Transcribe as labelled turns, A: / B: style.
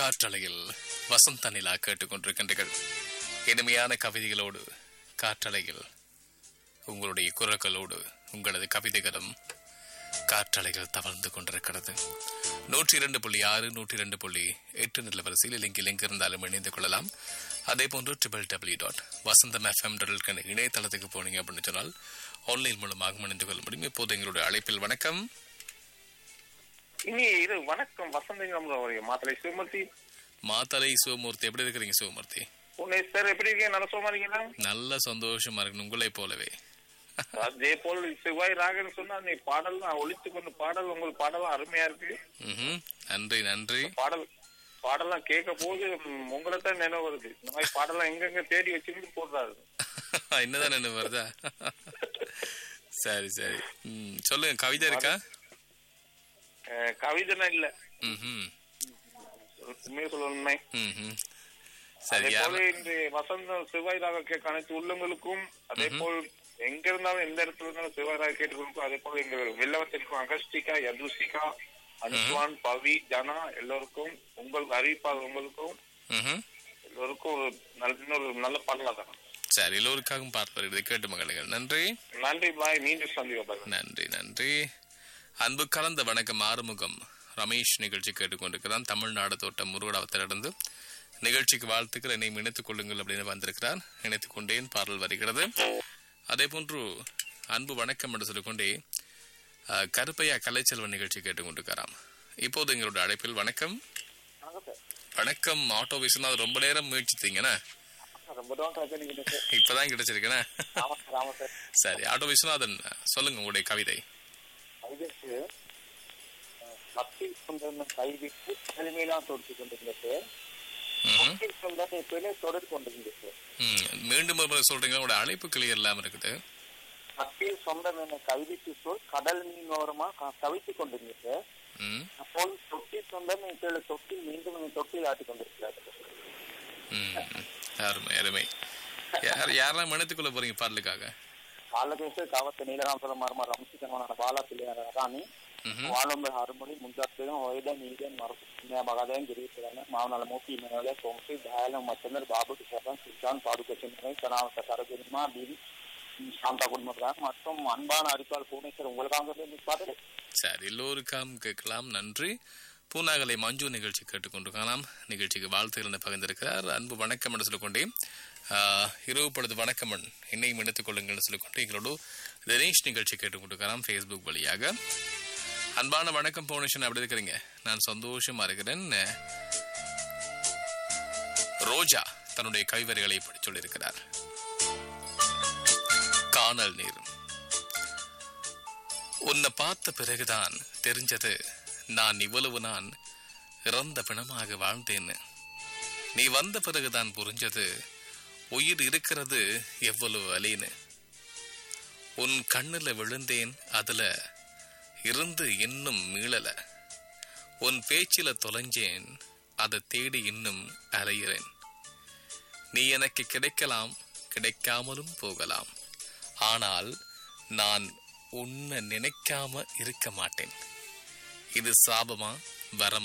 A: காற்றலையில் வசந்த நிலா கேட்டுக்கொண்டிருக்கின்றீர்கள் இனிமையான கவிதைகளோடு காற்றலையில் உங்களுடைய குரல்களோடு உங்களது கவிதைகளும் காற்றலைகள் தவழ்ந்து கொண்டிருக்கிறது நூற்றி இரண்டு புள்ளி ஆறு நூற்றி இரண்டு புள்ளி எட்டு நிலவரிசையில் லிங்கில் எங்கு இருந்தாலும் இணைந்து கொள்ளலாம் அதே போன்று triple W dot Vasantham FM dot இணையதளத்துக்கு போனீங்க அப்படின்னு சொன்னால் ஆன்லைன் மூலமாக இணைந்து கொள்ள முடியும் இப்போது எங்களுடைய அழைப்பில் வணக்கம்
B: இனி இது வணக்கம் வசந்தங்க மாத்தலை சிவமூர்த்தி
A: மாத்தலை சிவமூர்த்தி எப்படி இருக்கிறீங்க சிவமூர்த்தி
B: உன்னை சார் எப்படி இருக்கீங்க நல்ல சுகமா இருக்கீங்களா
A: நல்ல சந்தோஷமா இருக்கு உங்களை போலவே
B: அதே போல் சிவாய் ராகன் சொன்னா நீ பாடல் நான் ஒழித்து கொண்டு பாடல் உங்கள் பாடலாம் அருமையா இருக்கு
A: ம்ஹும். நன்றி நன்றி
B: பாடல் பாடலாம் கேட்க போது ம், உங்களை தான் நினைவு வருது இந்த மாதிரி பாடலாம் எங்கெங்க தேடி வச்சுக்கிட்டு போடுறாரு
A: என்னதான் நினைவு வருதா சரி சரி ம், சொல்லுங்க கவிதை இருக்கா
B: அஹ், கவிதைனா இல்ல
A: ம்ஹும்.
B: உண்மையை சொல்ல உண்மை
A: ம்ஹும்.
B: அதே
A: சரி
B: போல இந்த வசந்தம் சிவாய் ராக கேட்க அனைத்து உள்ளங்களுக்கும் அதே போல் எங்க இருந்தாலும் எந்த இடத்துல இருந்தாலும் சிவாய் ராக கேட்டுக்கொடுக்கும் அதே போல எங்க வெள்ளவத்திற்கும் அகஸ்டிகா யதுஷிகா அனுஷ்வான் பவி ஜனா எல்லோருக்கும் உங்களுக்கு அறிவிப்பாக உங்களுக்கும்
A: ம்ஹும்.
B: எல்லோருக்கும் ஒரு நல்ல இன்னொரு நல்ல பாடலா தான்
A: சரி எல்லோருக்காகவும் பார்ப்பது இதை கேட்டு மகளுங்கள் நன்றி
B: நன்றி பாய் மீண்டும் சந்திப்பா
A: நன்றி நன்றி அன்பு கலந்த வணக்கம் ஆறுமுகம் ரமேஷ் நிகழ்ச்சி கேட்டுக்கொண்டிருக்கிறான் தமிழ்நாடு தோட்டம் முருகடாவத்திலிருந்து நிகழ்ச்சிக்கு வாழ்த்துக்கள் என்னை இணைத்துக் கொள்ளுங்கள் அப்படின்னு வந்திருக்கிறார் இணைத்துக் கொண்டேன் பாடல் வருகிறது அதே போன்று அன்பு வணக்கம் என்று சொல்லிக்கொண்டே அஹ், கருப்பையா கலைச்செல்வன் நிகழ்ச்சி கேட்டுக்கொண்டிருக்கிறாராம் இப்போது எங்களோட அழைப்பில் வணக்கம் வணக்கம் ஆட்டோ விஸ்வநாத் ரொம்ப நேரம் முயற்சித்தீங்கண்ணா
B: ரொம்ப தான் கஜனிக்கிட்ட சார்
A: இப்பதான் கிடைச்சிருக்கேண்ணா
B: ஆமா சார் ஆமா சார்
A: சரி ஆட்டோ விஸ்வநாதன் சொல்லுங்க உங்களுடைய கவிதை
B: அதுக்கு பக்தி சுந்தரம் கைவிட்டு தலைமையெல்லாம் தொடுத்து கொண்டிருந்தது
A: ம்ஹும்.
B: பக்தி சுந்தரம் எப்பவுமே தொடர்பு கொண்டிருந்தது
A: ம், மீண்டும் ஒரு முறை சொல்றீங்க உங்களோட அழைப்பு கிளியர் இல்லாம இருக்குது
B: மத்தியில் சொந்தம் என கைவிட்டு சொல் கடல் மீன் ஓரமா க- தவித்துக் கொண்டிருந்தது
A: ம்,
B: அப்போது தொட்டி சொந்தம் என் தொட்டி மீண்டும் என் தொட்டில் ஆட்டிக் கொண்டிருக்கிறார்கள்
A: ம், ம். அருமை அருமை யார் யாரெல்லாம் இணைத்துக் கொள்ள போறீங்க பாடலுக்காக
B: ಬಾಲದೇಶ ಕಾವತ್ತು ನೀಲರಾಮಪುರ ಮರ್ಮ ರಂಸಿಕರಮಣ ಬಾಲ ಪಿಳ್ಳೆಯರ ರಾಣಿ
A: ம்ஹும்.
B: ವಾಳೊಂಬೆ ಹರಮುಳಿ ಮುಂಜಾಗ್ತದೆ ಹೊಯ್ದ ನೀಗನ್ ಮರ ಬಗದೇನ್ ಗಿರಿಸಿದಾನೆ ಮಾವನಲ ಮೂಕಿ ಮನೆಯೊಳೆ ಸೋಮಸಿ ದಯಾಲ ಮಚ್ಚಂದ್ರ ಬಾಬು ಕಿಶನ್ ಸುಲ್ತಾನ್ பாதுக சிந்தனை சனாவத்த கரஜனிமா பீவி சாந்தா குடும்பத்தான் மற்றும் அன்பான அரிப்பால் பூனேஸ்வர் உங்களுக்காக நிற்பாரு
A: சரி எல்லோருக்காம் கேட்கலாம் நன்றி பூனாகலை மஞ்சு நிகழ்ச்சி கேட்டுக்கொண்டிருக்கலாம் நிகழ்ச்சிக்கு வாழ்த்துக்கள் என பகிர்ந்திருக்கிறார் அன்பு வணக்கம் என்று சொல்லிக்கொண்டே ஆஹ், இரவு பொழுது வணக்கமன் என்னையும் இணைத்துக் கொள்ளுங்கள் சொல்லிக்கொண்டு எங்களோட தினேஷ் நிகழ்ச்சி கேட்டுக்கொண்டிருக்கலாம் ஃபேஸ்புக் வழியாக அன்பான வணக்கம் பவுனேஷன் அப்படி இருக்கிறீங்க நான் சந்தோஷமா இருக்கிறேன் ரோஜா தன்னுடைய கைவரிகளை இப்படி சொல்லியிருக்கிறார் காணல் நீர் உன்னை பார்த்த பிறகுதான் தெரிஞ்சது நான் இவ்வளவு நான் இறந்த பிணமாக வாழ்ந்தேன்னு நீ வந்த பிறகுதான் புரிஞ்சது உயிர் இருக்கிறது எவ்வளவு வலின்னு உன் கண்ணுல விழுந்தேன் அதுல இருந்து இன்னும் மீளல உன் பேச்சில தொலைஞ்சேன் அதை தேடி இன்னும் அலைகிறேன் நீ எனக்கு கிடைக்கலாம் கிடைக்காமலும் போகலாம் ஆனால் நான் உன்னை நினைக்காம இருக்க மாட்டேன் இது சாபமா வரமா